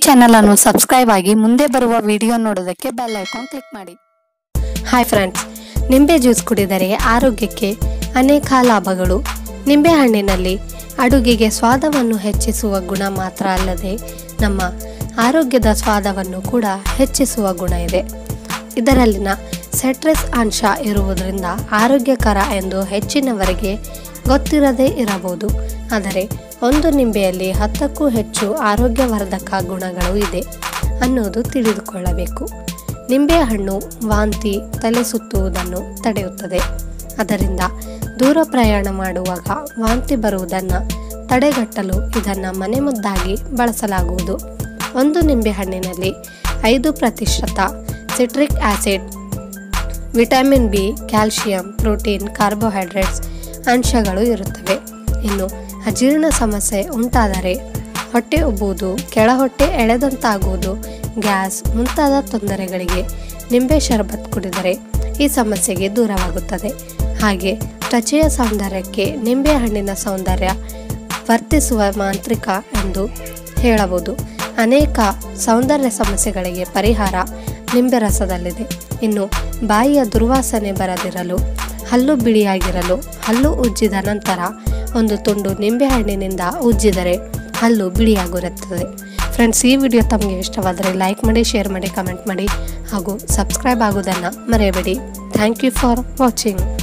channel ಅನ್ನು subscribe ಆಗಿ ಮುಂದೆ ಬರುವ ವಿಡಿಯೋ ನೋಡೋದಕ್ಕೆ ಬೆಲ್ ಐಕಾನ್ ಕ್ಲಿಕ್ ಮಾಡಿ ಹಾಯ್ ಫ್ರೆಂಡ್ಸ್ ನಿಂಬೆ ಜ್ಯೂಸ್ ಕುಡಿದರೆ ಆರೋಗ್ಯಕ್ಕೆ ಅನೇಕ ಲಾಭಗಳು ನಿಂಬೆಹಣ್ಣಿನಲ್ಲಿ ಅಡುಗೆಗೆ ಸ್ವಾದವನ್ನು ಹೆಚ್ಚಿಸುವ ಗುಣ ಮಾತ್ರ ಅಲ್ಲದೆ ನಮ್ಮ ಆರೋಗ್ಯದ ಸ್ವಾದವನ್ನು ಕೂಡ ಹೆಚ್ಚಿಸುವ ಗುಣ ಇದೆ ಇದರಲ್ಲಿನ ಸೆಟ್ರೆಸ್ ಅಂಶ ಇರುವುದರಿಂದ ಆರೋಗ್ಯಕರ ಎಂದು ಹೆಚ್ಚಿನವರಿಗೆ ಗೊತ್ತಿರದೇ ಇರಬಹುದು ಆದರೆ ಒಂದು ನಿಂಬೆಯಲ್ಲಿ ಹತ್ತಕ್ಕೂ ಹೆಚ್ಚು ಆರೋಗ್ಯವರ್ಧಕ ಗುಣಗಳು ಇದೆ ಅನ್ನೋದು ತಿಳಿದುಕೊಳ್ಳಬೇಕು ನಿಂಬೆಹಣ್ಣು ವಾಂತಿ ತಲೆ ಸುತ್ತುವುದನ್ನು ತಡೆಯುತ್ತದೆ ಅದರಿಂದ ದೂರ ಪ್ರಯಾಣ ಮಾಡುವಾಗ ವಾಂತಿ ಬರುವುದನ್ನು ತಡೆಗಟ್ಟಲು ಇದನ್ನು ಮನೆಮದ್ದಾಗಿ ಬಳಸಲಾಗುವುದು ಒಂದು ನಿಂಬೆಹಣ್ಣಿನಲ್ಲಿ ಐದು ಪ್ರತಿಶತ citric acid vitamin B calcium protein carbohydrates ಅಂಶಗಳು ಇರುತ್ತವೆ ಇನ್ನು ಅಜೀರ್ಣ ಸಮಸ್ಯೆ ಉಂಟಾದರೆ ಹೊಟ್ಟೆ ಉಬ್ಬುವುದು ಕೆಳಹೊಟ್ಟೆ ಎಳೆದಂತಾಗುವುದು ಗ್ಯಾಸ್ ಮುಂತಾದ ತೊಂದರೆಗಳಿಗೆ ನಿಂಬೆ ಶರಬತ್ ಕುಡಿದರೆ ಈ ಸಮಸ್ಯೆಗೆ ದೂರವಾಗುತ್ತದೆ ಹಾಗೆ ತ್ವಚೆಯ ಸೌಂದರ್ಯಕ್ಕೆ ನಿಂಬೆಹಣ್ಣಿನ ಸೌಂದರ್ಯ ವರ್ತಿಸುವ ಮಾಂತ್ರಿಕ ಎಂದು ಹೇಳಬಹುದು ಅನೇಕ ಸೌಂದರ್ಯ ಸಮಸ್ಯೆಗಳಿಗೆ ಪರಿಹಾರ ನಿಂಬೆ ರಸದಲ್ಲಿದೆ ಇನ್ನು ಬಾಯಿಯ ದುರ್ವಾಸನೆ ಬರದಿರಲು ಹಲ್ಲು ಬಿಳಿಯಾಗಿರಲು ಹಲ್ಲು ಉಜ್ಜಿದ ನಂತರ ಒಂದು ತುಂಡು ನಿಂಬೆಹಣ್ಣಿನಿಂದ ಉಜ್ಜಿದರೆ ಹಲ್ಲು ಬಿಳಿಯಾಗಿರುತ್ತದೆ ಫ್ರೆಂಡ್ಸ್ ಈ ವಿಡಿಯೋ ತಮಗೆ ಇಷ್ಟವಾದರೆ ಲೈಕ್ ಮಾಡಿ ಶೇರ್ ಮಾಡಿ ಕಮೆಂಟ್ ಮಾಡಿ ಹಾಗೂ ಸಬ್ಸ್ಕ್ರೈಬ್ ಆಗೋದನ್ನು ಮರೆಯಬೇಡಿ ಥ್ಯಾಂಕ್ ಯು ಫಾರ್ ವಾಚಿಂಗ್